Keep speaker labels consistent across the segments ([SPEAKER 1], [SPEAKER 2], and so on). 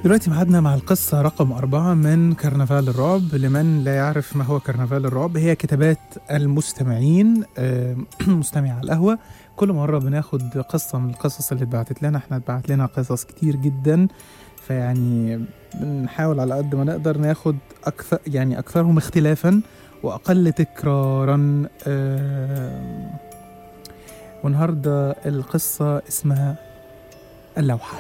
[SPEAKER 1] دلوقتي معادنا مع القصة رقم أربعة من كرنفال الرعب لمن لا يعرف ما هو كرنفال الرعب هي كتابات المستمعين آه، مستمع على القهوة كل مرة بناخد قصة من القصص اللي اتبعتت لنا احنا اتبعت لنا قصص كتير جدا فيعني بنحاول على قد ما نقدر ناخد أكثر يعني أكثرهم اختلافا وأقل تكرارا آه، والنهاردة القصة اسمها اللوحة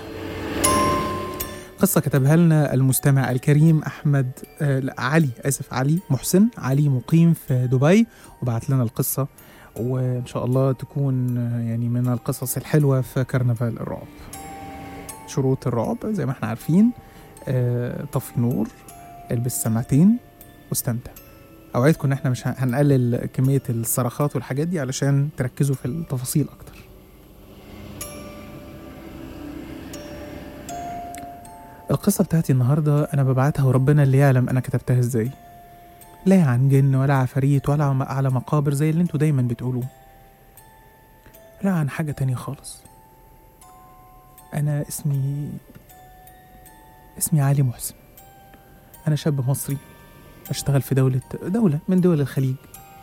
[SPEAKER 1] قصة كتبها لنا المستمع الكريم أحمد آه لا، علي آسف علي محسن علي مقيم في دبي وبعت لنا القصة وإن شاء الله تكون آه، يعني من القصص الحلوة في كرنفال الرعب شروط الرعب زي ما احنا عارفين آه، طفي نور البس سماعتين واستمتع اوعدكم ان احنا مش هن- هنقلل كمية الصرخات والحاجات دي علشان تركزوا في التفاصيل اكتر القصة بتاعتي النهاردة أنا ببعتها وربنا اللي يعلم أنا كتبتها إزاي لا عن جن ولا عفاريت ولا عم- على مقابر زي اللي انتوا دايما بتقولوه لا عن حاجة تانية خالص أنا اسمي اسمي علي محسن أنا شاب مصري بشتغل في دولة دولة من دول الخليج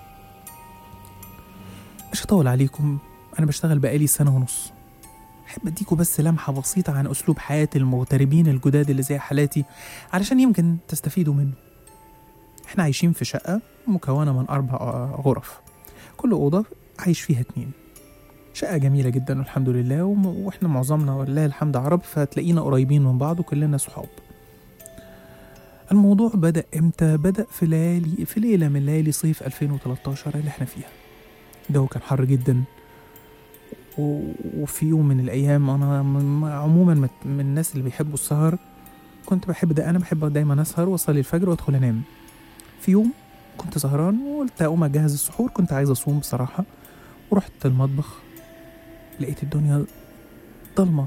[SPEAKER 1] مش هطول عليكم أنا بشتغل بقالي سنة ونص أحب أديكوا بس لمحة بسيطة عن أسلوب حياة المغتربين الجداد اللي زي حالاتي علشان يمكن تستفيدوا منه احنا عايشين في شقة مكونة من أربع آه، غرف كل أوضة عايش فيها اتنين شقة جميلة جدا والحمد لله وم- واحنا معظمنا ولله الحمد عرب فتلاقينا قريبين من بعض وكلنا صحاب الموضوع بدأ امتى؟ بدأ في ليالي في ليلة من ليالي صيف 2013 اللي احنا فيها الجو كان حر جدا و- وفي يوم من الأيام أنا م- عموما مت- من الناس اللي بيحبوا السهر كنت بحب ده أنا بحب دايما أسهر وأصلي الفجر وأدخل أنام في يوم كنت سهران وقلت أقوم أجهز السحور كنت عايز أصوم بصراحة ورحت المطبخ لقيت الدنيا ضلمة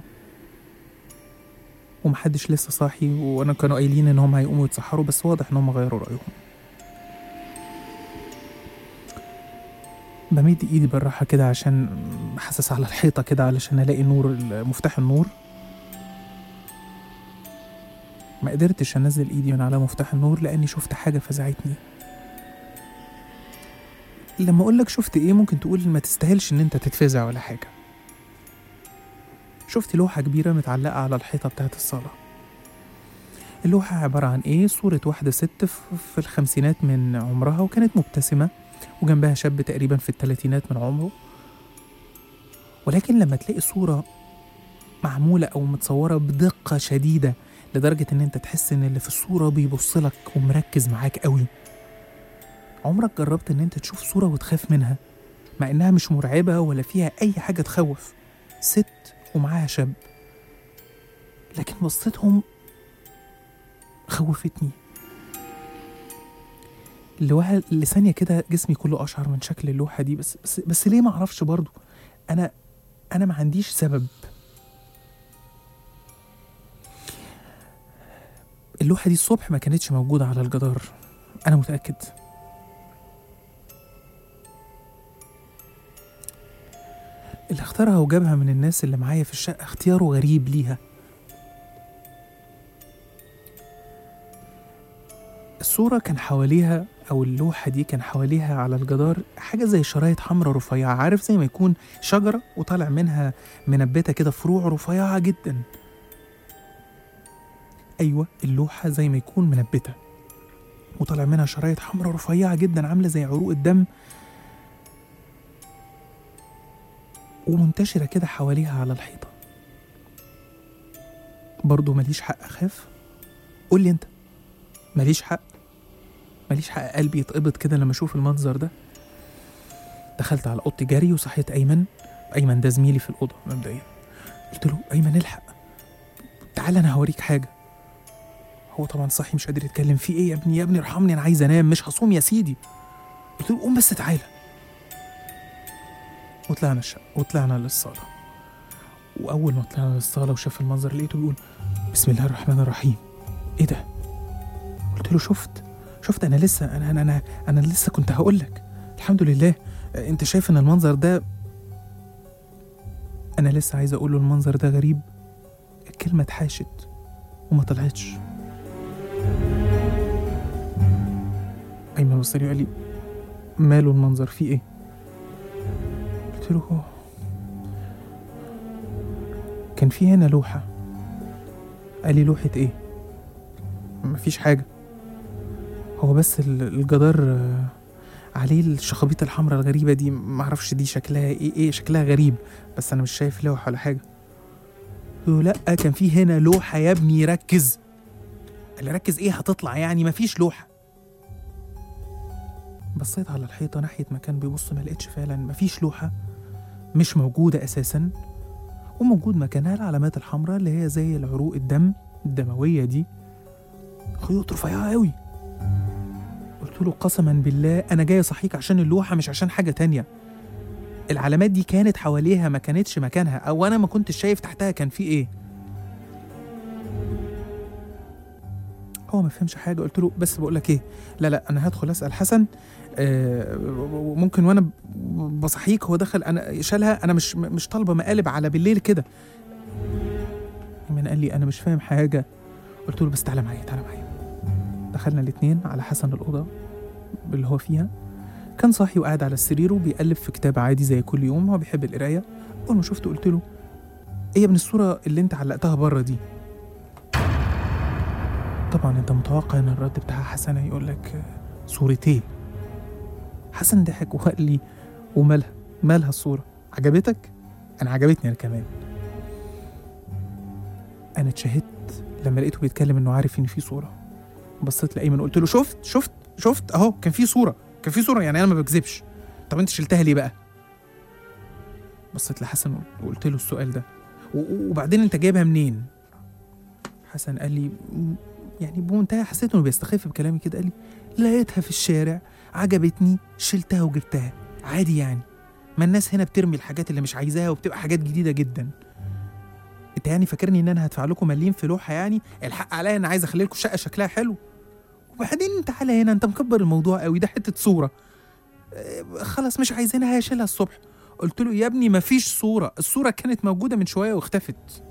[SPEAKER 1] ومحدش لسه صاحي وانا كانوا قايلين ان هم هيقوموا يتسحروا بس واضح ان هم غيروا رايهم بمد ايدي بالراحه كده عشان حاسس على الحيطه كده علشان الاقي نور مفتاح النور ما قدرتش انزل ايدي من على مفتاح النور لاني شفت حاجه فزعتني لما اقول لك شفت ايه ممكن تقول ما تستاهلش ان انت تتفزع ولا حاجه شفت لوحة كبيرة متعلقة على الحيطة بتاعت الصالة اللوحة عبارة عن إيه؟ صورة واحدة ست ف- في الخمسينات من عمرها وكانت مبتسمة وجنبها شاب تقريبا في الثلاثينات من عمره ولكن لما تلاقي صورة معمولة أو متصورة بدقة شديدة لدرجة إن أنت تحس إن اللي في الصورة بيبص لك ومركز معاك قوي عمرك جربت إن أنت تشوف صورة وتخاف منها مع إنها مش مرعبة ولا فيها أي حاجة تخوف ست ومعاها شاب لكن بصتهم خوفتني اللوحة لثانية كده جسمي كله أشعر من شكل اللوحة دي بس بس, بس ليه ما أعرفش برضو أنا أنا ما عنديش سبب اللوحة دي الصبح ما كانتش موجودة على الجدار أنا متأكد اللي اختارها وجابها من الناس اللي معايا في الشقة اختياره غريب ليها الصورة كان حواليها أو اللوحة دي كان حواليها على الجدار حاجة زي شرايط حمراء رفيعة عارف زي ما يكون شجرة وطالع منها منبتة كده فروع رفيعة جدا أيوة اللوحة زي ما يكون منبتة وطالع منها شرايط حمراء رفيعة جدا عاملة زي عروق الدم ومنتشرة كده حواليها على الحيطة برضه ماليش حق أخاف قول لي أنت ماليش حق ماليش حق قلبي يتقبض كده لما أشوف المنظر ده دخلت على أوضتي جري وصحيت أيمن أيمن ده زميلي في الأوضة مبدئيا قلت له أيمن الحق تعال أنا هوريك حاجة هو طبعا صحي مش قادر يتكلم في إيه يا ابني يا ابني ارحمني أنا عايز أنام مش هصوم يا سيدي قلت له قوم بس تعالى وطلعنا الشقة وطلعنا للصالة وأول ما طلعنا للصالة وشاف المنظر لقيته بيقول بسم الله الرحمن الرحيم إيه ده؟ قلت له شفت شفت أنا لسه أنا أنا أنا, أنا لسه كنت هقول لك الحمد لله أنت شايف إن المنظر ده أنا لسه عايز أقول له المنظر ده غريب الكلمة اتحاشت وما طلعتش ايمن بص لي وقال لي ماله المنظر فيه ايه قلت له هو كان في هنا لوحة قال لي لوحة ايه مفيش حاجة هو بس ال- الجدار آه، عليه الشخابيط الحمراء الغريبة دي معرفش دي شكلها ايه ايه شكلها غريب بس انا مش شايف لوحة ولا حاجة قلت له لا كان في هنا لوحة يا ابني ركز قال لي ركز ايه هتطلع يعني مفيش لوحة بصيت على الحيطة ناحية مكان بيبص ما لقيتش فعلا مفيش لوحة مش موجودة أساسا وموجود مكانها العلامات الحمراء اللي هي زي العروق الدم الدموية دي خيوط رفيعة قوي قلت له قسما بالله أنا جاي أصحيك عشان اللوحة مش عشان حاجة تانية العلامات دي كانت حواليها ما كانتش مكانها أو أنا ما كنتش شايف تحتها كان في إيه هو ما فهمش حاجة قلت له بس بقول لك إيه لا لا أنا هدخل أسأل حسن آه، ممكن وانا ب- بصحيك هو دخل انا شالها انا مش مش طالبه مقالب على بالليل كده ايمن قال لي انا مش فاهم حاجه قلت له بس تعالى معايا تعالى معايا دخلنا الاتنين على حسن الاوضه اللي هو فيها كان صاحي وقاعد على السرير وبيقلب في كتاب عادي زي كل يوم هو بيحب القرايه اول ما شفته قلت له ايه يا ابن الصوره اللي انت علقتها بره دي طبعا انت متوقع ان الرد بتاع حسن هيقول لك آه، صورة ايه حسن ضحك وقال لي ومالها مالها الصورة عجبتك انا عجبتني انا كمان انا اتشهدت لما لقيته بيتكلم انه عارف ان في صورة بصيت لايمن قلت له شفت شفت شفت اهو كان في صورة كان في صورة يعني انا ما بكذبش طب انت شلتها ليه بقى بصيت لحسن وقلت له السؤال ده و- وبعدين انت جايبها منين حسن قال لي "م- يعني بمنتهى حسيت انه بيستخف بكلامي كده قال لي لقيتها في الشارع عجبتني شلتها وجبتها عادي يعني ما الناس هنا بترمي الحاجات اللي مش عايزاها وبتبقى حاجات جديده جدا انت يعني فاكرني ان انا هدفع لكم مليم في لوحه يعني الحق عليا انا عايز اخلي لكم الشقه شكلها حلو وبعدين تعالى هنا انت مكبر الموضوع قوي ده حته صوره اه، خلاص مش عايزينها هشيلها الصبح قلت له يا ابني مفيش صوره الصوره كانت موجوده من شويه واختفت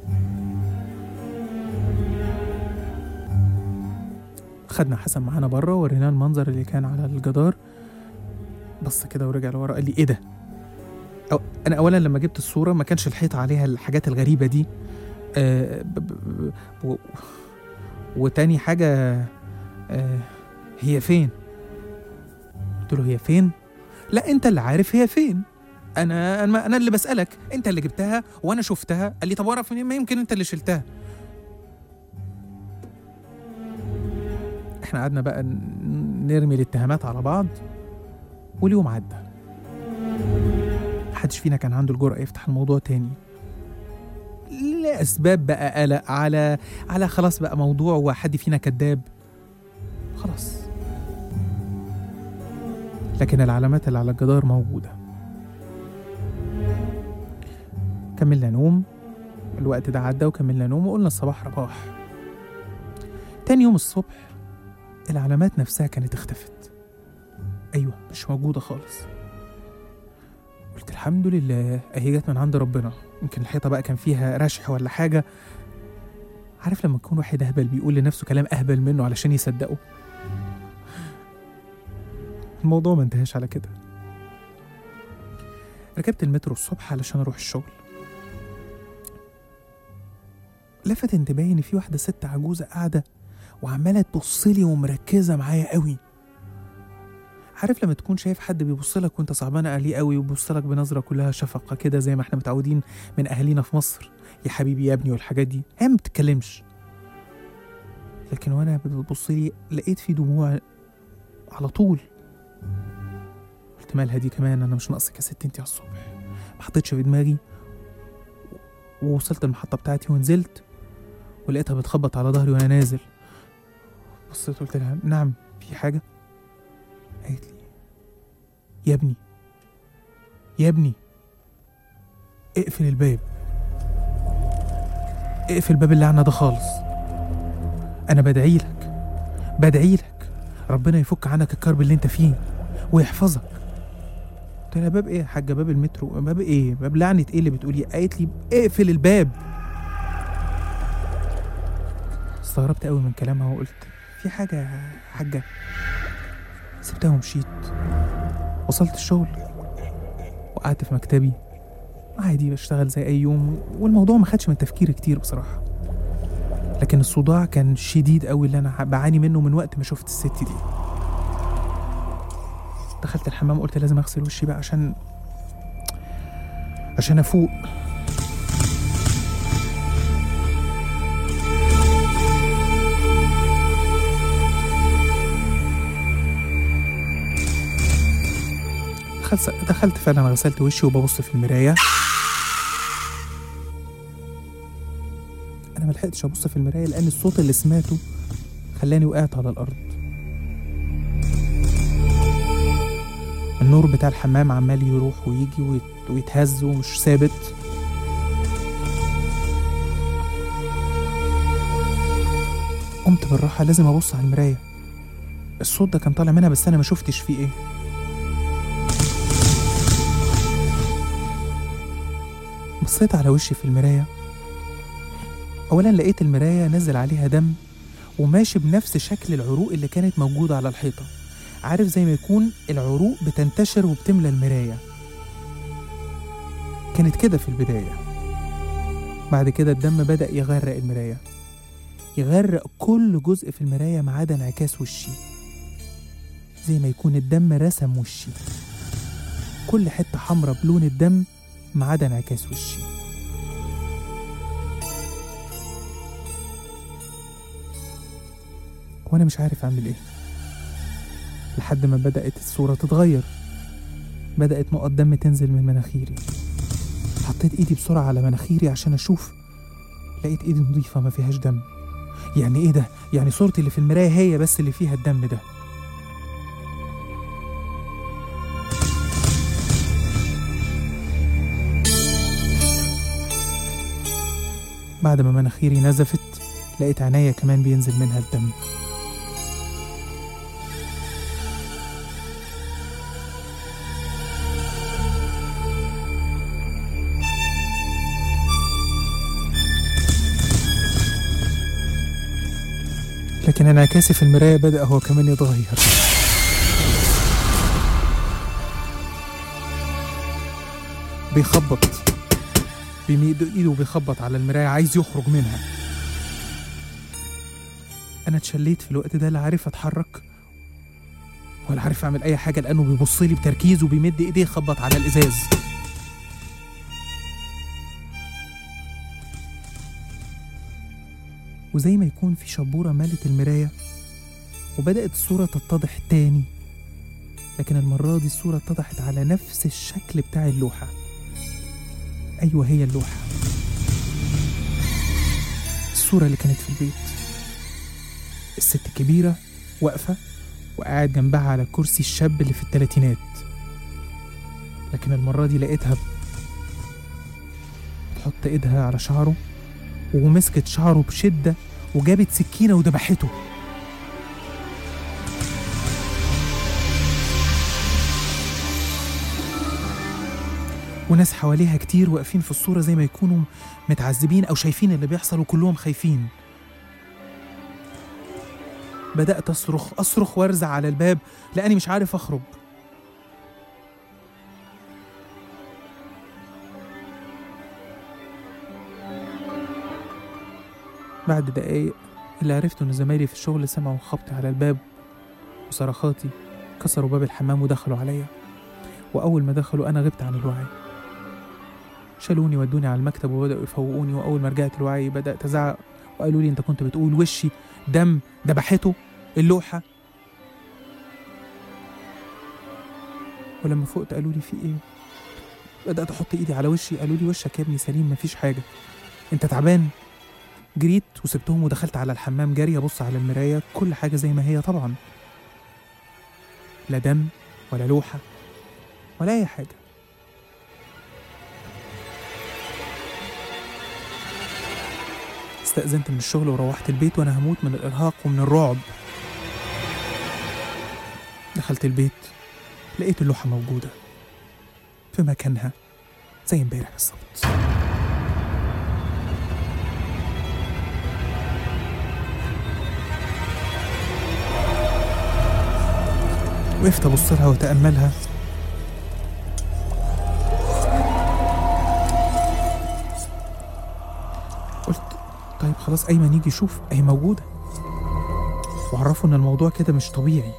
[SPEAKER 1] خدنا حسن معانا بره وريناه المنظر اللي كان على الجدار بص كده ورجع لورا قال لي ايه ده أو انا اولا لما جبت الصوره ما كانش الحيطه عليها الحاجات الغريبه دي آه ب ب ب و وتاني حاجه آه هي فين قلت له هي فين لا انت اللي عارف هي فين انا انا انا اللي بسالك انت اللي جبتها وانا شفتها قال لي طب اعرف منين ما يمكن انت اللي شلتها احنا قعدنا بقى ن- نرمي الاتهامات على بعض واليوم عدى محدش فينا كان عنده الجرأة يفتح الموضوع تاني لأسباب بقى قلق على على خلاص بقى موضوع وحد فينا كذاب خلاص لكن العلامات اللي على الجدار موجودة كملنا نوم الوقت ده عدى وكملنا نوم وقلنا الصباح رباح تاني يوم الصبح العلامات نفسها كانت اختفت أيوة مش موجودة خالص قلت الحمد لله أهي جت من عند ربنا يمكن الحيطة بقى كان فيها رشح ولا حاجة عارف لما يكون واحد أهبل بيقول لنفسه كلام أهبل منه علشان يصدقه الموضوع ما انتهاش على كده ركبت المترو الصبح علشان أروح الشغل لفت انتباهي إن في واحدة ست عجوزة قاعدة وعمالة تبصلي ومركزة معايا قوي عارف لما تكون شايف حد بيبص لك وانت صعبان عليه قوي وبيبص لك بنظرة كلها شفقة كده زي ما احنا متعودين من أهالينا في مصر يا حبيبي يا ابني والحاجات دي هي ما بتتكلمش لكن وانا بتبص لي لقيت في دموع على طول قلت مالها دي كمان انا مش ناقصك يا ست انتي على الصبح ما حطيتش في دماغي ووصلت المحطة بتاعتي ونزلت ولقيتها بتخبط على ظهري وانا نازل بصيت قلت لها نعم في حاجة قالت لي يا ابني يا ابني اقفل الباب اقفل باب اللعنة ده خالص أنا بدعي لك بدعي لك ربنا يفك عنك الكرب اللي أنت فيه ويحفظك قلت لها باب إيه يا حاجة باب المترو باب إيه باب لعنة إيه اللي بتقولي قالت لي اقفل الباب استغربت قوي من كلامها وقلت في حاجة يا حاجة سبتها ومشيت وصلت الشغل وقعدت في مكتبي عادي بشتغل زي أي يوم والموضوع ما خدش من تفكيري كتير بصراحة لكن الصداع كان شديد قوي اللي أنا بعاني منه من وقت ما شفت الست دي دخلت الحمام قلت لازم أغسل وشي بقى عشان عشان أفوق دخلت دخلت فعلا غسلت وشي وببص في المراية أنا ملحقتش أبص في المراية لأن الصوت اللي سمعته خلاني وقعت على الأرض النور بتاع الحمام عمال يروح ويجي ويت- ويتهز ومش ثابت قمت بالراحة لازم أبص على المراية الصوت ده كان طالع منها بس أنا ما شفتش فيه إيه بصيت على وشي في المراية أولا لقيت المراية نزل عليها دم وماشي بنفس شكل العروق اللي كانت موجودة على الحيطة عارف زي ما يكون العروق بتنتشر وبتملى المراية كانت كده في البداية بعد كده الدم بدأ يغرق المراية يغرق كل جزء في المراية ما عدا انعكاس وشي زي ما يكون الدم رسم وشي كل حتة حمرا بلون الدم ما عدا انعكاس وشي وانا مش عارف اعمل ايه لحد ما بدأت الصورة تتغير بدأت نقط دم تنزل من مناخيري حطيت ايدي بسرعة على مناخيري عشان اشوف لقيت ايدي نظيفة ما فيهاش دم يعني ايه ده يعني صورتي اللي في المراية هي بس اللي فيها الدم ده بعد ما مناخيري نزفت لقيت عينيا كمان بينزل منها الدم لكن انعكاسي في المراية بدأ هو كمان يتغير بيخبط بيميد ايده بيخبط على المراية عايز يخرج منها انا اتشليت في الوقت ده لا عارف اتحرك ولا عارف اعمل اي حاجة لانه بيبص لي بتركيز وبيمد ايديه يخبط على الازاز وزي ما يكون في شبورة مالت المراية وبدأت الصورة تتضح تاني لكن المرة دي الصورة اتضحت على نفس الشكل بتاع اللوحة أيوة هي اللوحة الصورة اللي كانت في البيت الست الكبيرة واقفة وقاعد جنبها على كرسي الشاب اللي في التلاتينات لكن المرة دي لقيتها بتحط ايدها على شعره ومسكت شعره بشدة وجابت سكينة وذبحته وناس حواليها كتير واقفين في الصورة زي ما يكونوا متعذبين أو شايفين اللي بيحصل وكلهم خايفين بدأت أصرخ أصرخ وأرزع على الباب لأني مش عارف أخرج بعد دقايق اللي عرفته إن زمايلي في الشغل سمعوا خبطي على الباب وصرخاتي كسروا باب الحمام ودخلوا عليا وأول ما دخلوا أنا غبت عن الوعي شالوني ودوني على المكتب وبدأوا يفوقوني وأول ما رجعت الوعي بدأت أزعق وقالوا لي أنت كنت بتقول وشي دم ذبحته اللوحة ولما فقت قالوا لي في إيه بدأت أحط إيدي على وشي قالوا لي وشك يا ابني سليم مفيش حاجة أنت تعبان جريت وسبتهم ودخلت على الحمام جري أبص على المراية كل حاجة زي ما هي طبعا لا دم ولا لوحة ولا أي حاجة استأذنت من الشغل وروحت البيت وأنا هموت من الإرهاق ومن الرعب دخلت البيت لقيت اللوحة موجودة في مكانها زي امبارح بالظبط وقفت ابص لها واتاملها قلت طيب خلاص ايمن يجي يشوف اهي موجوده وعرفوا ان الموضوع كده مش طبيعي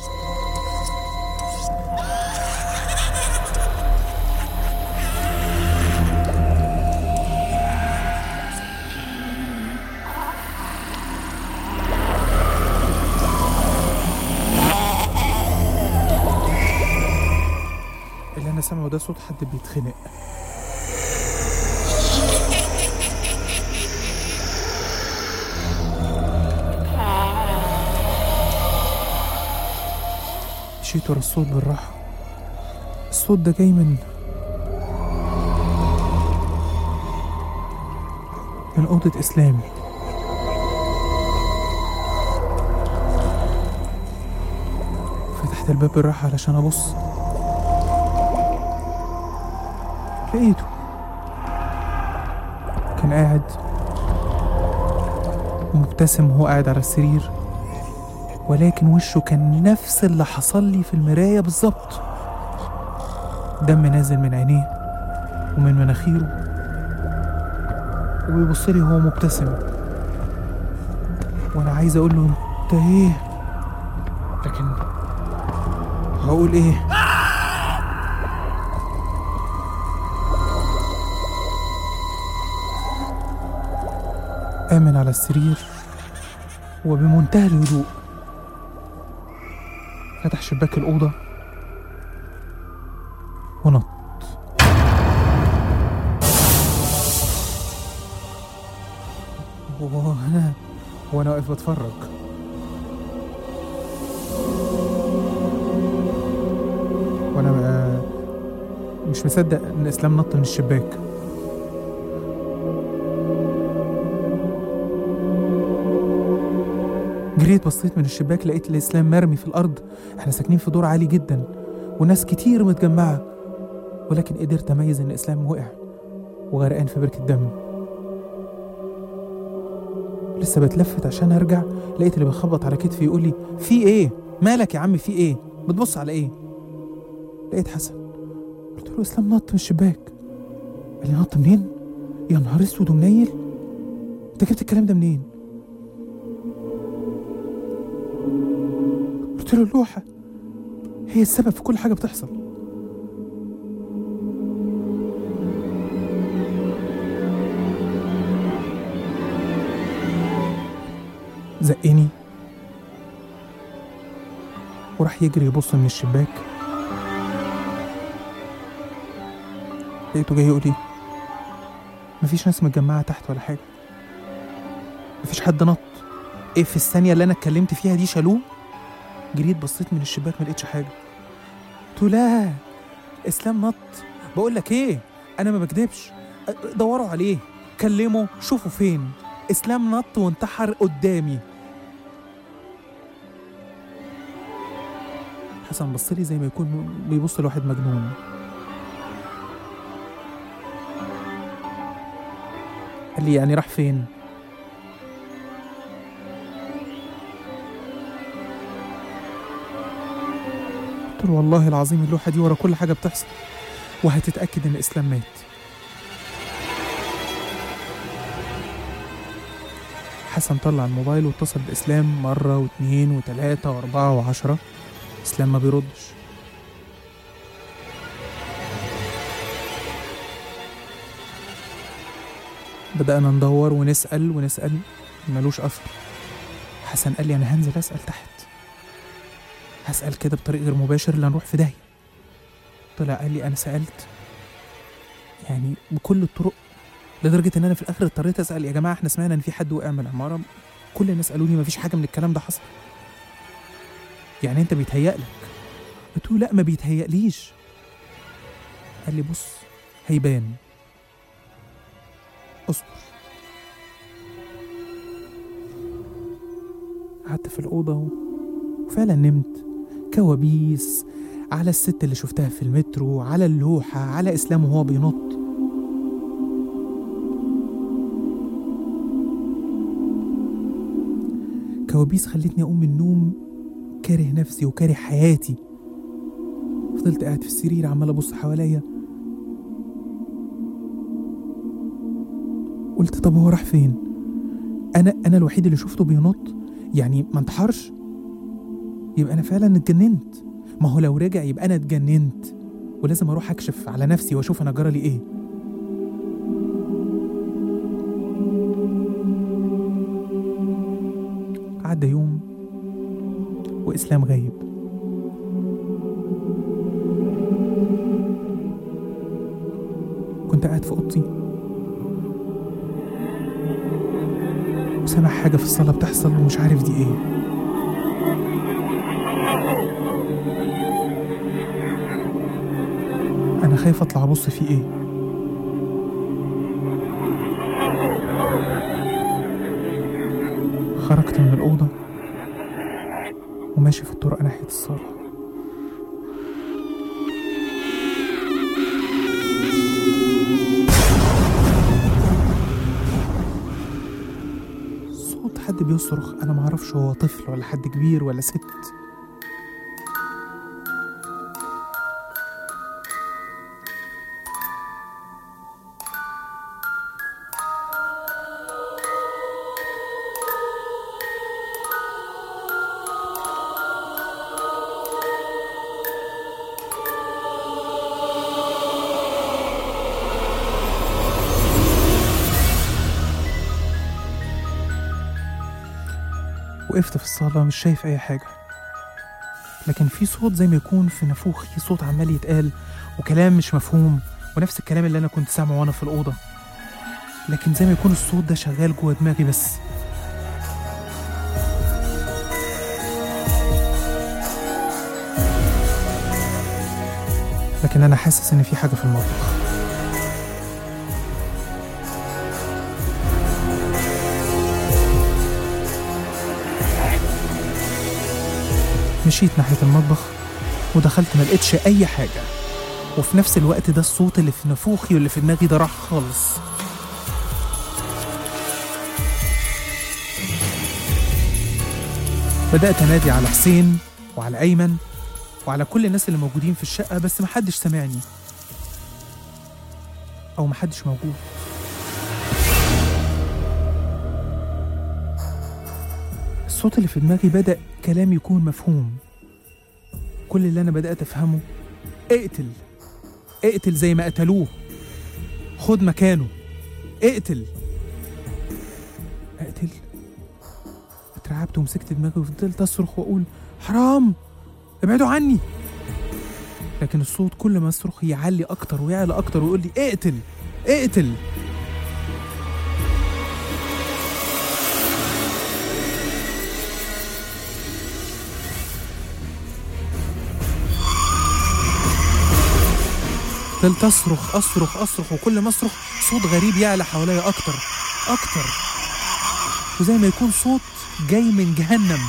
[SPEAKER 1] اللي انا سامعه ده صوت حد بيتخنق مشيت ورا الصوت بالراحة الصوت ده جاي من من أوضة إسلام فتحت الباب بالراحة علشان أبص لقيته كان قاعد مبتسم وهو قاعد على السرير ولكن وشه كان نفس اللي حصل لي في المراية بالظبط دم نازل من عينيه ومن مناخيره وبيبص لي وهو مبتسم وانا عايز اقول له انت ايه لكن هقول ايه آمن على السرير وبمنتهى الهدوء فتح شباك الأوضة ونط وأنا وأنا واقف بتفرج وأنا آه، مش مصدق إن إسلام نط من الشباك جريت بصيت من الشباك لقيت الإسلام مرمي في الأرض احنا ساكنين في دور عالي جدا وناس كتير متجمعة ولكن قدرت أميز إن إسلام وقع وغرقان في بركة دم لسه بتلفت عشان أرجع لقيت اللي بيخبط على كتفي يقول لي في إيه؟ مالك يا عم في إيه؟ بتبص على إيه؟ لقيت حسن قلت له إسلام نط من الشباك قال لي نط منين؟ يا نهار اسود ومنيل انت جبت الكلام ده منين؟ قلت له اللوحة هي السبب في كل حاجة بتحصل زقني وراح يجري يبص من الشباك لقيته جاي يقول لي مفيش ناس متجمعة تحت ولا حاجة مفيش حد نط ايه في الثانية اللي انا اتكلمت فيها دي شالوه جريت بصيت من الشباك ما لقيتش حاجه قلت له لا اسلام نط بقول لك ايه انا ما بكدبش أ- دوروا عليه كلموا شوفوا فين اسلام نط وانتحر قدامي حسن بص لي زي ما يكون بيبص لواحد مجنون قال لي يعني راح فين قلت له والله العظيم اللوحة دي ورا كل حاجة بتحصل وهتتأكد إن إسلام مات حسن طلع الموبايل واتصل بإسلام مرة واتنين وتلاتة وأربعة وعشرة إسلام ما بيردش بدأنا ندور ونسأل ونسأل ملوش أثر حسن قال لي أنا هنزل أسأل تحت هسأل كده بطريق غير مباشر لا نروح في داهية طلع قال لي أنا سألت يعني بكل الطرق لدرجة إن أنا في الآخر اضطريت أسأل يا جماعة إحنا سمعنا إن في حد وقع من العمارة كل الناس قالوا لي مفيش حاجة من الكلام ده حصل يعني أنت بيتهيألك قلت له لا ما بيتهيأليش قال لي بص هيبان اصبر قعدت في الأوضة و- وفعلا نمت كوابيس على الست اللي شفتها في المترو على اللوحة على إسلام وهو بينط كوابيس خلتني أقوم من النوم كاره نفسي وكاره حياتي فضلت قاعد في السرير عمال ابص حواليا قلت طب هو راح فين انا انا الوحيد اللي شفته بينط يعني ما انتحرش يبقى انا فعلا اتجننت ما هو لو رجع يبقى انا اتجننت ولازم اروح اكشف على نفسي واشوف انا جرى لي ايه عدى يوم واسلام غايب كنت قاعد في اوضتي وسامع حاجه في الصاله بتحصل ومش عارف دي ايه انا خايف اطلع ابص في ايه خرجت من الاوضه وماشي في الطرق ناحيه الصاله صوت حد بيصرخ انا معرفش هو طفل ولا حد كبير ولا ست وقفت في الصالة مش شايف أي حاجة لكن في صوت زي ما يكون في نافوخي صوت عمال يتقال وكلام مش مفهوم ونفس الكلام اللي أنا كنت سامعه وأنا في الأوضة لكن زي ما يكون الصوت ده شغال جوه دماغي بس لكن أنا حاسس إن في حاجة في المطبخ مشيت ناحية المطبخ ودخلت ما لقيتش أي حاجة وفي نفس الوقت ده الصوت اللي في نافوخي واللي في دماغي ده راح خالص بدأت أنادي على حسين وعلى أيمن وعلى كل الناس اللي موجودين في الشقة بس محدش سمعني أو محدش موجود الصوت اللي في دماغي بدأ كلام يكون مفهوم كل اللي أنا بدأت أفهمه اقتل اقتل زي ما قتلوه خد مكانه اقتل اقتل اترعبت ومسكت دماغي وفضلت أصرخ وأقول حرام ابعدوا عني لكن الصوت كل ما أصرخ يعلي أكتر ويعلى أكتر ويقول لي اقتل اقتل فضلت اصرخ اصرخ اصرخ وكل ما اصرخ صوت غريب يعلى حواليا اكتر اكتر وزي ما يكون صوت جاي من جهنم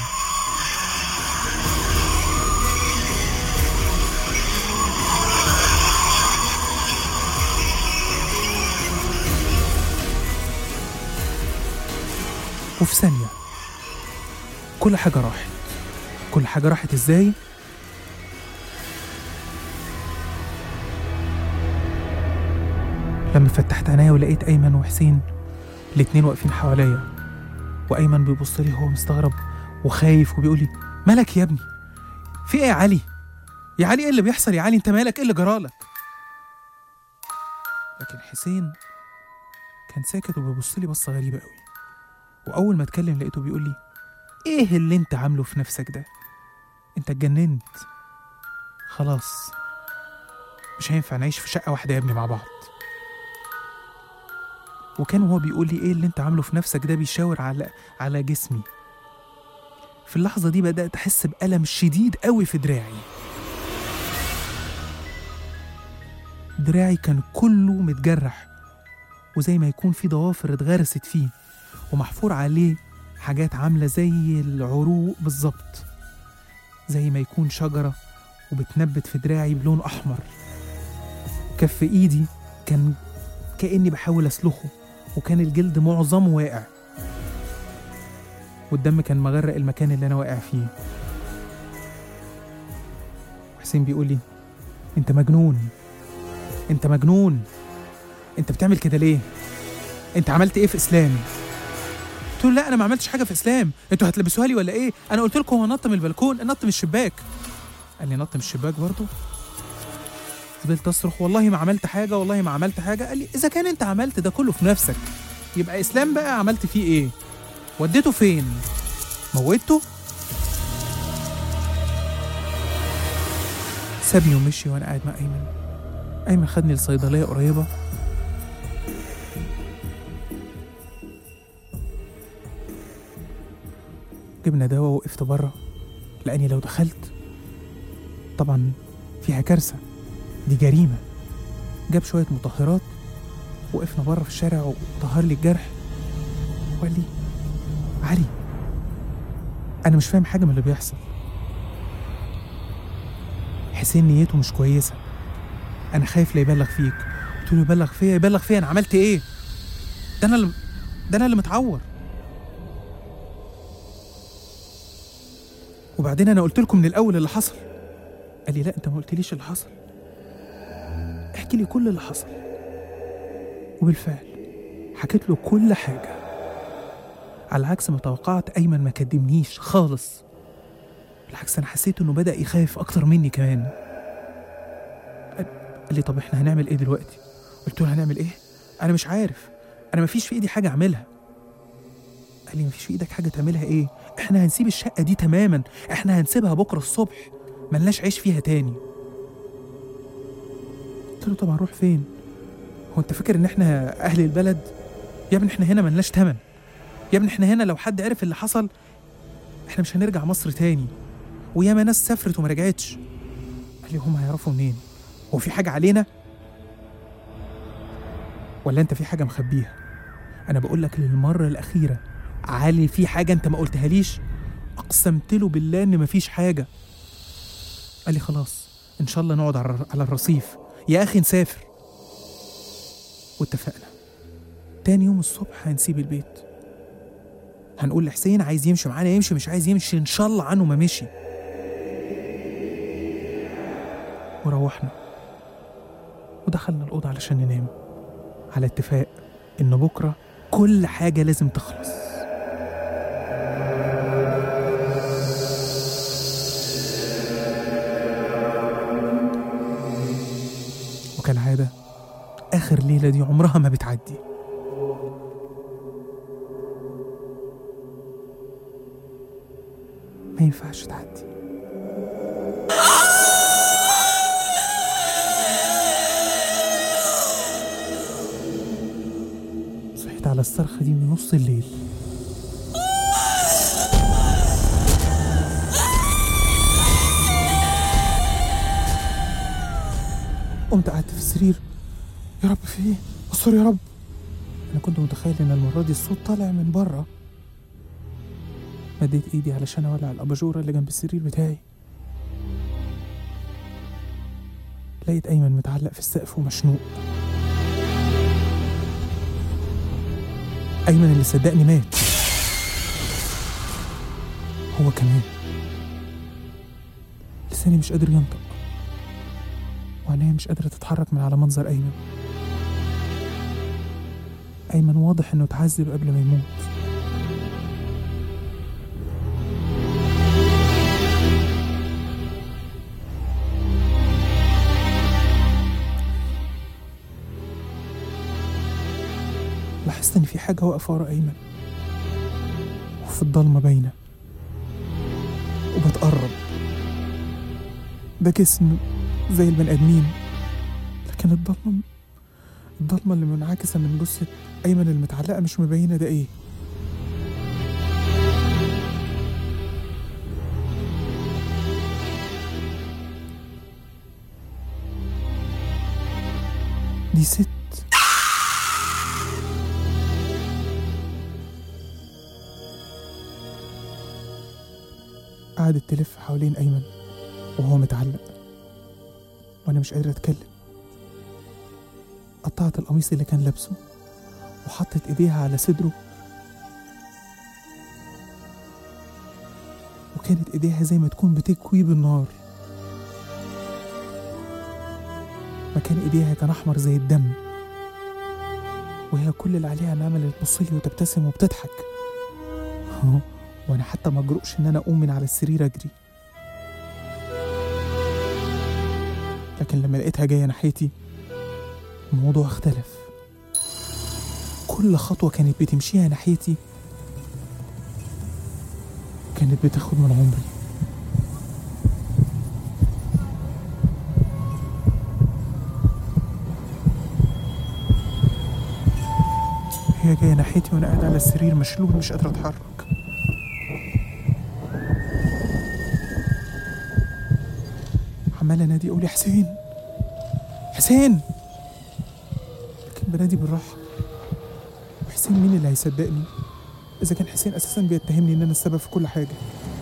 [SPEAKER 1] وفي ثانية كل حاجة راحت كل حاجة راحت ازاي؟ لما فتحت عينيا ولقيت أيمن وحسين الاتنين واقفين حواليا وأيمن بيبص لي هو مستغرب وخايف وبيقول لي مالك يا ابني؟ في إيه يا علي؟ يا علي إيه اللي بيحصل يا علي أنت مالك إيه اللي جرالك؟ لكن حسين كان ساكت وبيبص لي بصة غريبة قوي وأول ما اتكلم لقيته بيقول لي إيه اللي أنت عامله في نفسك ده؟ أنت اتجننت خلاص مش هينفع نعيش في شقة واحدة يا ابني مع بعض وكان وهو بيقول لي ايه اللي انت عامله في نفسك ده بيشاور على على جسمي في اللحظة دي بدأت أحس بألم شديد قوي في دراعي دراعي كان كله متجرح وزي ما يكون في ضوافر اتغرست فيه ومحفور عليه حاجات عاملة زي العروق بالظبط زي ما يكون شجرة وبتنبت في دراعي بلون أحمر كف إيدي كان كأني بحاول أسلخه وكان الجلد معظمه واقع والدم كان مغرق المكان اللي أنا واقع فيه حسين بيقول لي انت مجنون انت مجنون انت بتعمل كده ليه انت عملت ايه في اسلام قلت له لا انا ما عملتش حاجه في اسلام انتوا هتلبسوها لي ولا ايه انا قلت لكم هو نط من البلكون نط من الشباك قال لي نط من الشباك برضه فضلت اصرخ والله ما عملت حاجه والله ما عملت حاجه قال لي اذا كان انت عملت ده كله في نفسك يبقى اسلام بقى عملت فيه ايه وديته فين موتته سابني ومشي وانا قاعد مع ايمن ايمن خدني لصيدليه قريبه جبنا دواء وقفت بره لاني لو دخلت طبعا فيها كارثه دي جريمه جاب شويه مطهرات وقفنا بره في الشارع وطهر لي الجرح وقال لي علي انا مش فاهم حاجه من اللي بيحصل حسين نيته مش كويسه انا خايف لا يبلغ فيك قلت له يبلغ فيا يبلغ فيا انا عملت ايه ده انا اللي ده انا اللي متعور وبعدين انا قلت لكم من الاول اللي حصل قال لي لا انت ما قلتليش اللي حصل احكي لي كل اللي حصل وبالفعل حكيت له كل حاجه على عكس ما توقعت ايمن ما كدمنيش خالص بالعكس انا حسيت انه بدا يخاف اكتر مني كمان قال قال لي طب احنا هنعمل ايه دلوقتي قلت له هنعمل ايه انا مش عارف انا مفيش في ايدي حاجه اعملها قال لي مفيش في ايدك حاجه تعملها ايه احنا هنسيب الشقه دي تماما احنا هنسيبها بكره الصبح ملناش عيش فيها تاني قلت له طب هنروح فين هو انت فاكر ان احنا اهل البلد يا ابني احنا هنا ملناش تمن يا ابني احنا هنا لو حد عرف اللي حصل احنا مش هنرجع مصر تاني وياما ناس سافرت وما رجعتش قال لي هم هيعرفوا منين هو في حاجه علينا ولا انت في حاجه مخبيها انا بقول لك للمره الاخيره علي في حاجه انت ما قلتهاليش اقسمت له بالله ان مفيش حاجه قال لي خلاص ان شاء الله نقعد على الر- على الرصيف يا اخي نسافر واتفقنا تاني يوم الصبح هنسيب البيت هنقول لحسين عايز يمشي معانا يمشي مش عايز يمشي ان شاء الله عنه ما مشي وروحنا ودخلنا الأوضة علشان ننام على اتفاق إن بكرة كل حاجة لازم تخلص وكالعادة آخر ليلة دي عمرها ما بتعدي ما ينفعش تعدي صحيت على الصرخة دي من نص الليل قمت قعدت في السرير يا رب في ايه؟ استر يا رب انا كنت متخيل ان المرة دي الصوت طالع من بره مديت ايدي علشان اولع الاباجوره اللي جنب السرير بتاعي لقيت ايمن متعلق في السقف ومشنوق ايمن اللي صدقني مات هو كمان لساني مش قادر ينطق وعينيا مش قادرة تتحرك من على منظر أيمن أيمن واضح إنه اتعذب قبل ما يموت لاحظت إن في حاجة واقفة ورا أيمن وفي الضلمة باينة وبتقرب ده جسم زي البني آدمين لكن الضلمة الضلمة اللي منعكسة من جثة أيمن المتعلقة مش مبينة ده إيه دي ست قعدت تلف حوالين أيمن وهو متعلق وأنا مش قادر أتكلم قطعت القميص اللي كان لابسه وحطت إيديها على صدره وكانت إيديها زي ما تكون بتكوي بالنار مكان ايديها كان احمر زي الدم وهي كل اللي عليها انها عملت تبص لي وتبتسم وبتضحك وانا حتى ما اجرؤش ان انا اقوم من على السرير اجري لكن لما لقيتها جايه ناحيتي الموضوع اختلف كل خطوه كانت بتمشيها ناحيتي كانت بتاخد من عمري هي جايه ناحيتي وانا قاعد على السرير مشلول مش قادر اتحرك عمال انادي اقول يا حسين حسين لكن بنادي بالراحه وحسين مين اللي هيصدقني اذا كان حسين اساسا بيتهمني ان انا السبب في كل حاجه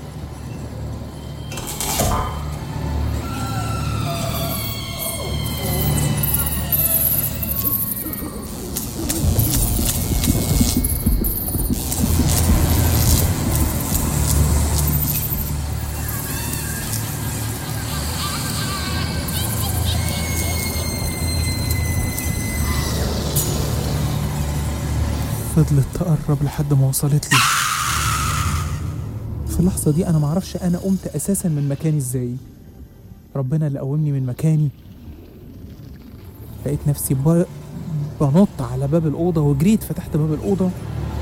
[SPEAKER 1] فضلت تقرب لحد ما وصلت لي في اللحظة دي أنا معرفش أنا قمت أساسا من مكاني إزاي ربنا اللي قومني من مكاني لقيت نفسي ب... بنط على باب الأوضة وجريت فتحت باب الأوضة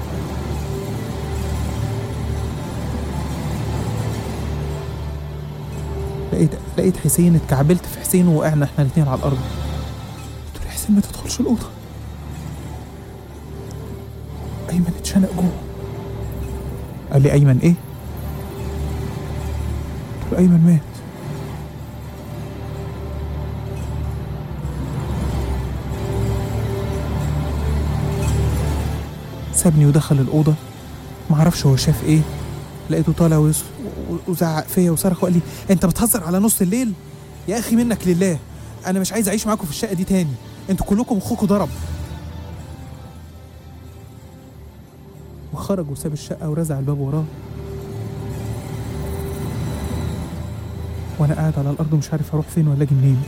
[SPEAKER 1] لقيت لقيت حسين اتكعبلت في حسين ووقعنا احنا الاتنين على الأرض قلت له يا حسين ما تدخلش الأوضة أيمن اتشنق جوه قال لي أيمن إيه؟ قلت له أيمن مات سابني ودخل الأوضة معرفش هو شاف إيه لقيته طالع ويص- و- وزعق فيا وصرخ وقال لي أنت بتهزر على نص الليل؟ يا أخي منك لله أنا مش عايز أعيش معاكم في الشقة دي تاني أنتوا كلكم أخوكوا ضرب وخرج وساب الشقة ورزع الباب وراه وأنا قاعد على الأرض ومش عارف أروح فين ولا أجي منين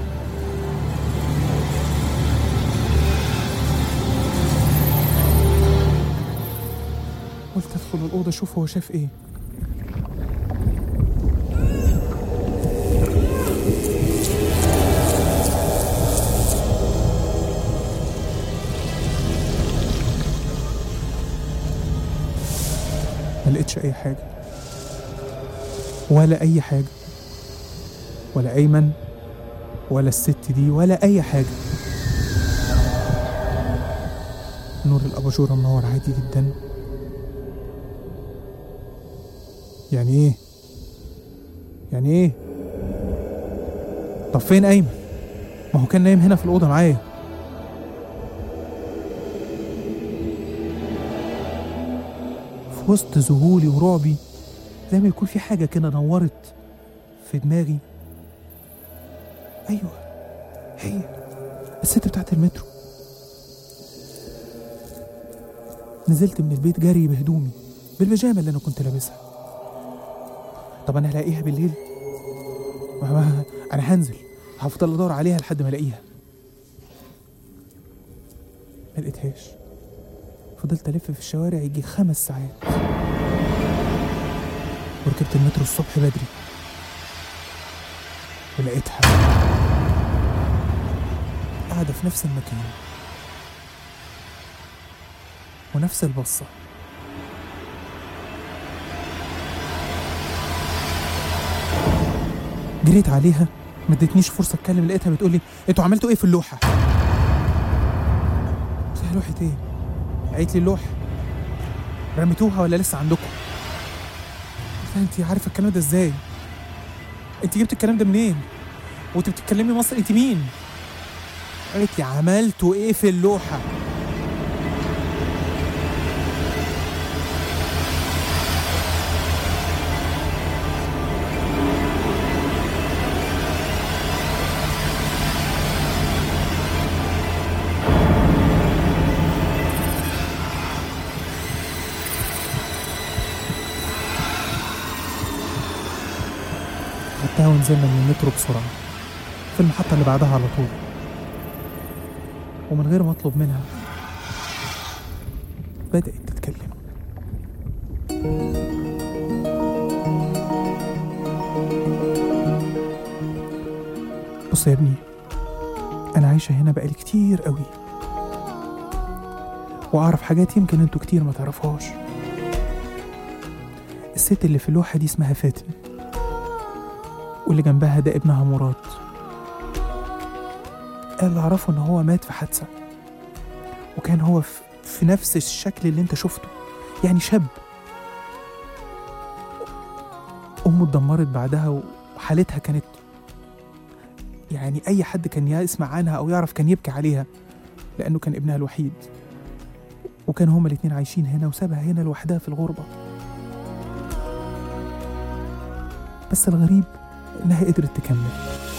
[SPEAKER 1] قلت أدخل الأوضة أشوف هو شاف إيه ما لقيتش اي حاجه ولا اي حاجه ولا ايمن ولا الست دي ولا اي حاجه نور الاباجوره منور عادي جدا يعني ايه يعني ايه طب فين ايمن ما هو كان نايم هنا في الاوضه معايا في وسط ذهولي ورعبي زي ما يكون في حاجة كده نورت في دماغي أيوة هي الست بتاعت المترو نزلت من البيت جري بهدومي بالبيجامة اللي أنا كنت لابسها طب أنا هلاقيها بالليل ما- ما- أنا هنزل هفضل أدور عليها لحد ما ألاقيها ما لقيتهاش فضلت ألف في الشوارع يجي خمس ساعات وركبت المترو الصبح بدري ولقيتها قاعدة في نفس المكان ونفس البصة جريت عليها ما ادتنيش فرصة اتكلم لقيتها بتقولي انتوا عملتوا ايه في اللوحة؟ قلت لها لوحة ايه؟ قالت لي اللوحة رميتوها ولا لسه عندكم؟ قلت لها انت عارفة الكلام ده ازاي؟ انت جبت الكلام ده منين؟ وانت بتتكلمي مصري انت مين؟ قالت لي عملتوا ايه في اللوحة؟ خدتها ونزلنا من المترو بسرعة في المحطة اللي بعدها على طول ومن غير ما أطلب منها بدأت تتكلم بص يا ابني أنا عايشة هنا بقالي كتير قوي وأعرف حاجات يمكن انتوا كتير ما تعرفوهاش الست اللي في اللوحة دي اسمها فاتن واللي جنبها ده ابنها مراد اللي أعرفه إن هو مات في حادثة وكان هو في- في نفس الشكل اللي انت شفته يعني شاب أمه اتدمرت بعدها وحالتها كانت يعني أي حد كان يسمع عنها أو يعرف كان يبكي عليها لأنه كان ابنها الوحيد وكان هما الاتنين عايشين هنا وسابها هنا لوحدها في الغربة بس الغريب إنها قدرت تكمل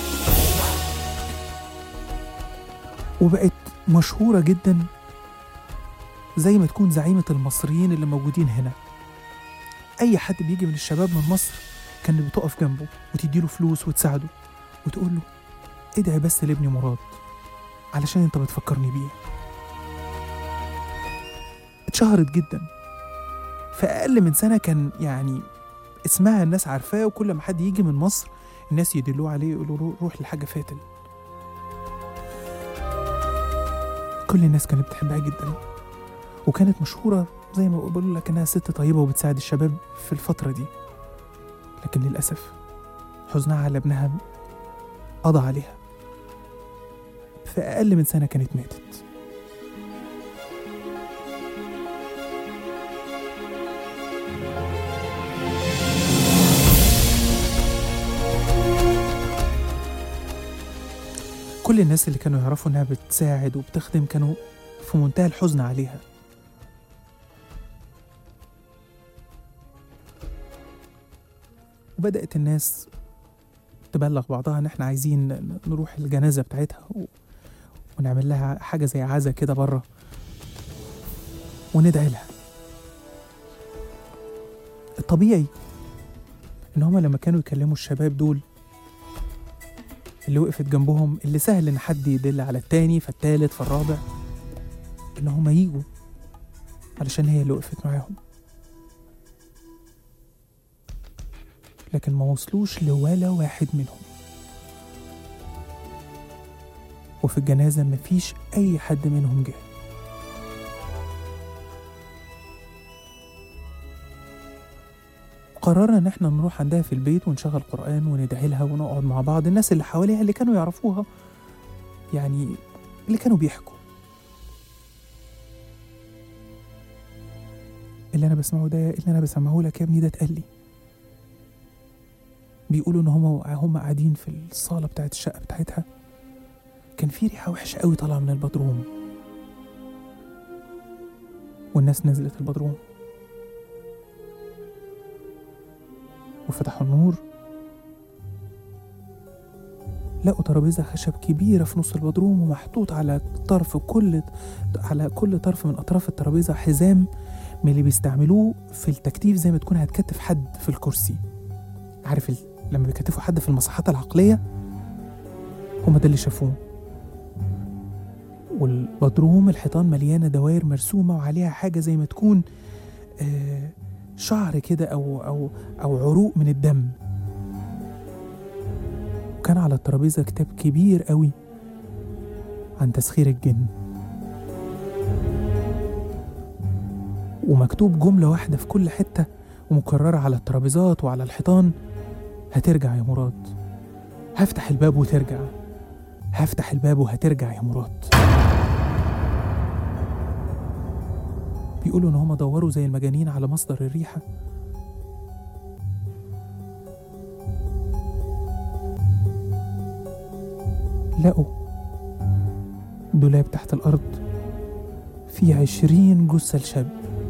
[SPEAKER 1] وبقت مشهورة جدا زي ما تكون زعيمة المصريين اللي موجودين هنا أي حد بيجي من الشباب من مصر كانت بتقف جنبه وتديله فلوس وتساعده وتقول له ادعي بس لابني مراد علشان انت بتفكرني بيه اتشهرت جدا في أقل من سنة كان يعني اسمها الناس عارفاه وكل ما حد يجي من مصر الناس يدلوه عليه يقولوا له روح لحاجة فاتن كل الناس كانت بتحبها جدا وكانت مشهورة زي ما بقول لك انها ست طيبة وبتساعد الشباب في الفترة دي لكن للأسف حزنها على ابنها قضى عليها في أقل من سنة كانت ماتت كل الناس اللي كانوا يعرفوا انها بتساعد وبتخدم كانوا في منتهى الحزن عليها وبدأت الناس تبلغ بعضها ان احنا عايزين ن- نروح الجنازة بتاعتها و... ونعمل لها حاجة زي عزا كده بره وندعي لها الطبيعي ان هما لما كانوا يكلموا الشباب دول اللي وقفت جنبهم اللي سهل ان حد يدل على التاني فالتالت فالرابع ان هما يجوا علشان هي اللي وقفت معاهم لكن ما وصلوش لولا واحد منهم وفي الجنازة مفيش أي حد منهم جه قررنا إن احنا نروح عندها في البيت ونشغل قرآن وندعي لها ونقعد مع بعض الناس اللي حواليها اللي كانوا يعرفوها يعني اللي كانوا بيحكوا اللي أنا بسمعه ده اللي أنا بسمعه لك يا ابني ده اتقال لي بيقولوا ان هم هم قاعدين في الصاله بتاعت الشقه بتاعتها كان في ريحه وحشه قوي طالعه من البدروم والناس نزلت البدروم وفتحوا النور لقوا ترابيزة خشب كبيرة في نص البدروم ومحطوط على طرف كل على كل طرف من أطراف الترابيزة حزام من اللي بيستعملوه في التكتيف زي ما تكون هتكتف حد في الكرسي عارف ال... لما بيكتفوا حد في المصحات العقلية هما ده اللي شافوه والبدروم الحيطان مليانة دوائر مرسومة وعليها حاجة زي ما تكون آه شعر كده أو أو أو عروق من الدم وكان على الترابيزة كتاب كبير قوي عن تسخير الجن ومكتوب جملة واحدة في كل حتة ومكررة على الترابيزات وعلى الحيطان هترجع يا مراد هفتح الباب وترجع هفتح الباب وهترجع يا مراد بيقولوا ان هما دوروا زي المجانين على مصدر الريحة لقوا دولاب تحت الأرض فيه عشرين جثة لشاب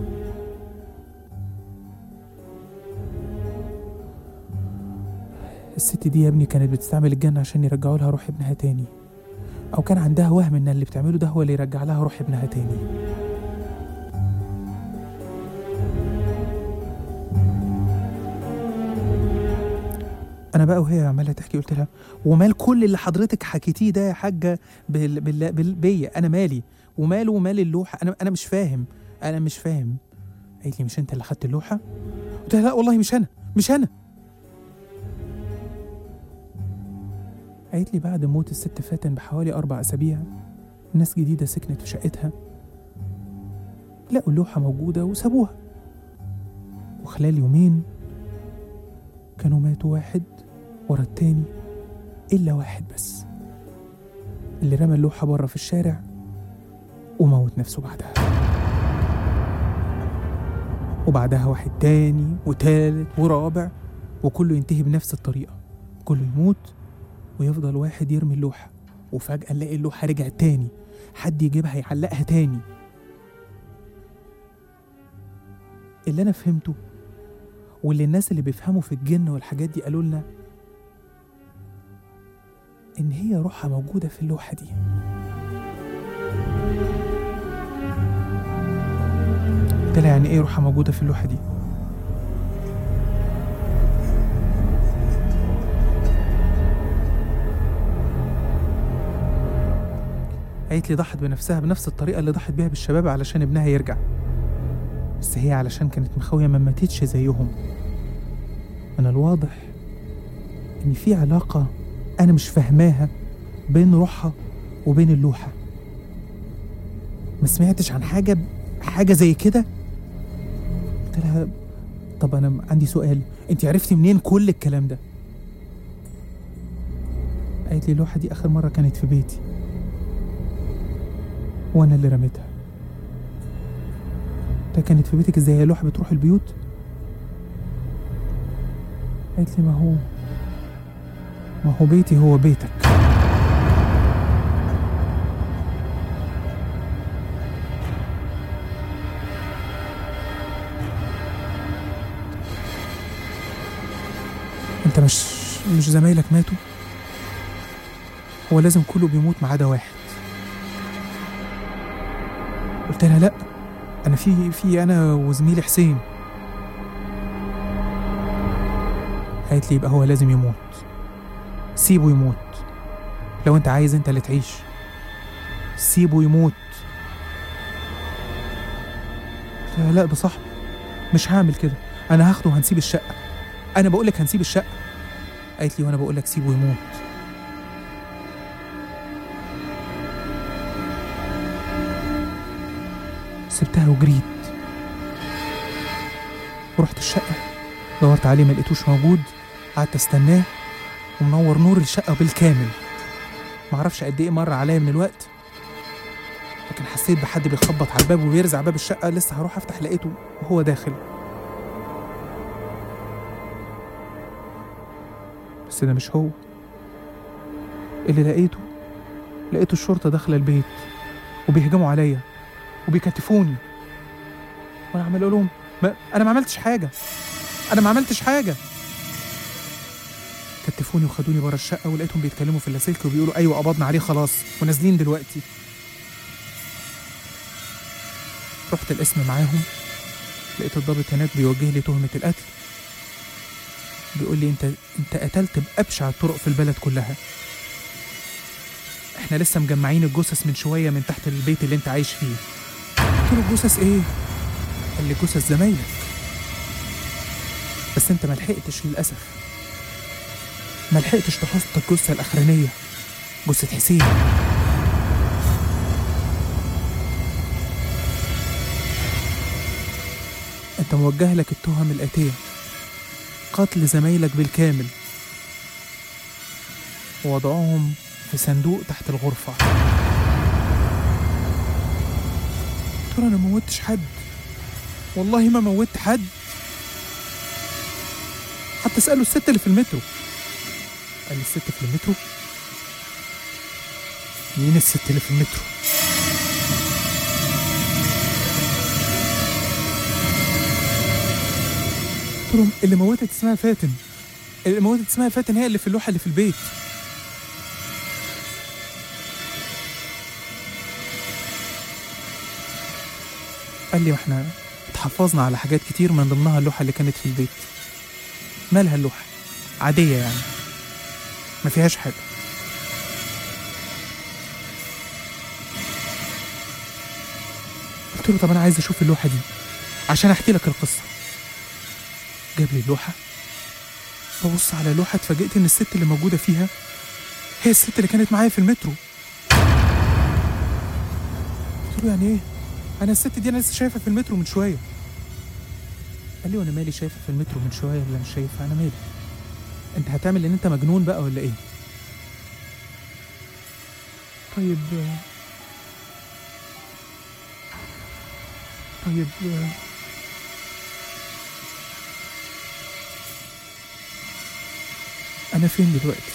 [SPEAKER 1] الست دي يا ابني كانت بتستعمل الجنة عشان يرجعوا لها روح ابنها تاني أو كان عندها وهم إن اللي بتعمله ده هو اللي يرجع لها روح ابنها تاني انا بقى وهي عماله تحكي قلت لها ومال كل اللي حضرتك حكيتيه ده يا حاجه بال... بال... بال... بيا انا مالي وماله ومال اللوحه انا انا مش فاهم انا مش فاهم قالت لي مش انت اللي خدت اللوحه قلت لها لا والله مش انا مش انا قالت لي بعد موت الست فاتن بحوالي أربع أسابيع ناس جديدة سكنت في شقتها لقوا اللوحة موجودة وسابوها وخلال يومين كانوا ماتوا واحد ورا التاني إلا واحد بس اللي رمى اللوحة بره في الشارع وموت نفسه بعدها وبعدها واحد تاني وتالت ورابع وكله ينتهي بنفس الطريقة كله يموت ويفضل واحد يرمي اللوحة وفجأة نلاقي اللوحة رجعت تاني حد يجيبها يعلقها تاني اللي أنا فهمته واللي الناس اللي بيفهموا في الجن والحاجات دي قالوا لنا إن هي روحها موجودة في اللوحة دي قلت لها يعني إيه روحها موجودة في اللوحة دي؟ قالت لي ضحت بنفسها بنفس الطريقة اللي ضحت بيها بالشباب علشان ابنها يرجع بس هي علشان كانت مخاوية ما ماتتش زيهم من الواضح إن في علاقة أنا مش فاهماها بين روحها وبين اللوحة ما سمعتش عن حاجة حاجة زي كده قلت لها طب أنا عندي سؤال أنت عرفتي منين كل الكلام ده قالت لي اللوحة دي آخر مرة كانت في بيتي وانا اللي رميتها ده كانت في بيتك ازاي هي لوحة بتروح البيوت قالت لي ما هو ما هو بيتي هو بيتك انت مش مش زمايلك ماتوا هو لازم كله بيموت ما عدا واحد قلت لها لا انا في في انا وزميلي حسين قالت لي يبقى هو لازم يموت سيبه يموت لو انت عايز انت اللي تعيش سيبه يموت قلت لها لا ده صاحبي مش هعمل كده انا هاخده وهنسيب الشقه انا بقول لك هنسيب الشقه قالت لي وانا بقول لك سيبه يموت سبتها وجريت ورحت الشقة دورت عليه ما لقيتوش موجود قعدت استناه ومنور نور الشقة بالكامل معرفش قد ايه مر عليا من الوقت لكن حسيت بحد بيخبط على الباب وبيرزع باب الشقة لسه هروح افتح لقيته وهو داخل بس ده مش هو اللي لقيته لقيته الشرطة داخلة البيت وبيهجموا عليا وبيكتفوني وانا عمال اقول لهم ما انا ما عملتش حاجه انا ما عملتش حاجه كتفوني وخدوني بره الشقه ولقيتهم بيتكلموا في اللاسلكي وبيقولوا ايوه قبضنا عليه خلاص ونازلين دلوقتي رحت القسم معاهم لقيت الضابط هناك بيوجه لي تهمه القتل بيقول لي انت انت قتلت بابشع الطرق في البلد كلها احنا لسه مجمعين الجثث من شويه من تحت البيت اللي انت عايش فيه قلت له جثث ايه قال لي جثث زمايلك بس انت ما لحقتش للاسف ما لحقتش تحط الجثه الاخرانيه جثه حسين انت موجه لك التهم الاتيه قتل زمايلك بالكامل ووضعهم في صندوق تحت الغرفة ترى أنا موتش حد والله ما موتت حد حتى اسأله الست اللي في المترو قال لي الست في المترو مين الست اللي في المترو قلت لهم اللي موتت اسمها فاتن اللي موتت اسمها فاتن هي اللي في اللوحة اللي في البيت قال لي ما احنا اتحفظنا على حاجات كتير من ضمنها اللوحة اللي كانت في البيت مالها اللوحة عاديه يعني ما فيهاش حاجه قلت له طب انا عايز اشوف اللوحه دي عشان احكي لك القصه جاب لي اللوحه ببص على اللوحه اتفاجئت ان الست اللي موجوده فيها هي الست اللي كانت معايا في المترو قلت له يعني ايه انا الست دي انا لسه شايفها في المترو من شويه قال لي وانا مالي شايفها في المترو من شويه ولا مش شايفها انا مالي انت هتعمل ان انت مجنون بقى ولا ايه طيب طيب انا فين دلوقتي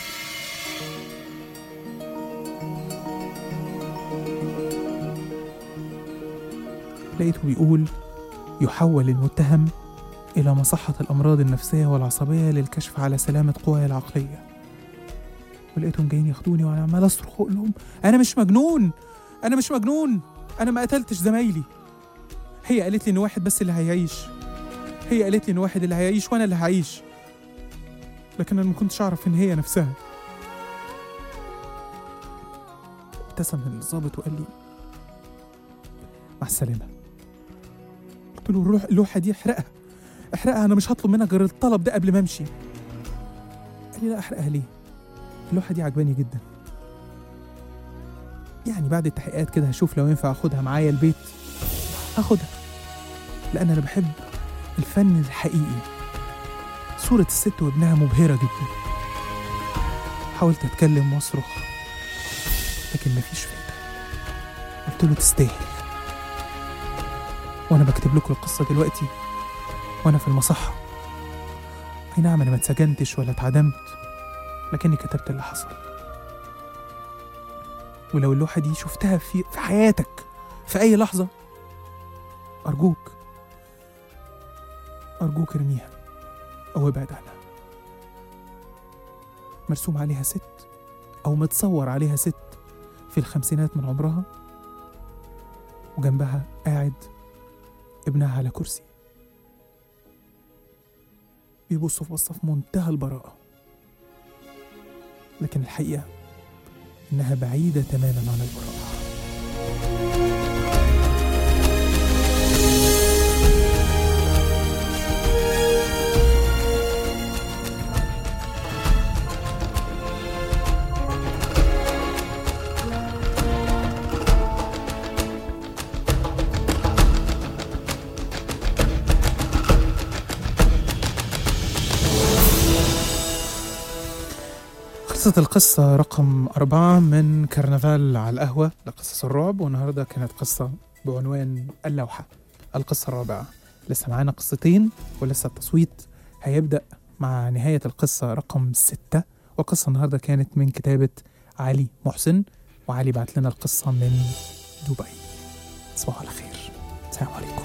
[SPEAKER 1] لقيته بيقول يحول المتهم إلى مصحة الأمراض النفسية والعصبية للكشف على سلامة قواي العقلية ولقيتهم جايين ياخدوني وأنا عمال أصرخ أقول لهم أنا مش مجنون أنا مش مجنون أنا ما قتلتش زمايلي هي قالت لي إن واحد بس اللي هيعيش هي قالت لي إن واحد اللي هيعيش وأنا اللي هعيش لكن أنا ما كنتش أعرف إن هي نفسها ابتسم الضابط وقال لي مع السلامة قلت له الروح اللوحة دي احرقها احرقها أنا مش هطلب منك غير الطلب ده قبل ما أمشي قال لي لا أحرقها ليه اللوحة دي عجباني جدا يعني بعد التحقيقات كده هشوف لو ينفع أخدها معايا البيت أخدها لأن أنا بحب الفن الحقيقي صورة الست وابنها مبهرة جدا حاولت أتكلم وأصرخ لكن مفيش فايدة قلت له تستاهل وانا بكتب لكم القصه دلوقتي وانا في المصحه اي نعم انا ما اتسجنتش ولا اتعدمت لكني كتبت اللي حصل ولو اللوحه دي شفتها في في حياتك في اي لحظه ارجوك ارجوك ارميها او ابعد عنها مرسوم عليها ست او متصور عليها ست في الخمسينات من عمرها وجنبها قاعد ابنها على كرسي بيبصوا في بصة في منتهى البراءة لكن الحقيقة إنها بعيدة تماما عن البراءة خلصت القصة رقم أربعة من كرنفال على القهوة لقصص الرعب والنهاردة كانت قصة بعنوان اللوحة القصة الرابعة لسه معانا قصتين ولسه التصويت هيبدأ مع نهاية القصة رقم ستة والقصة النهاردة كانت من كتابة علي محسن وعلي بعت لنا القصة من دبي تصبحوا على خير السلام عليكم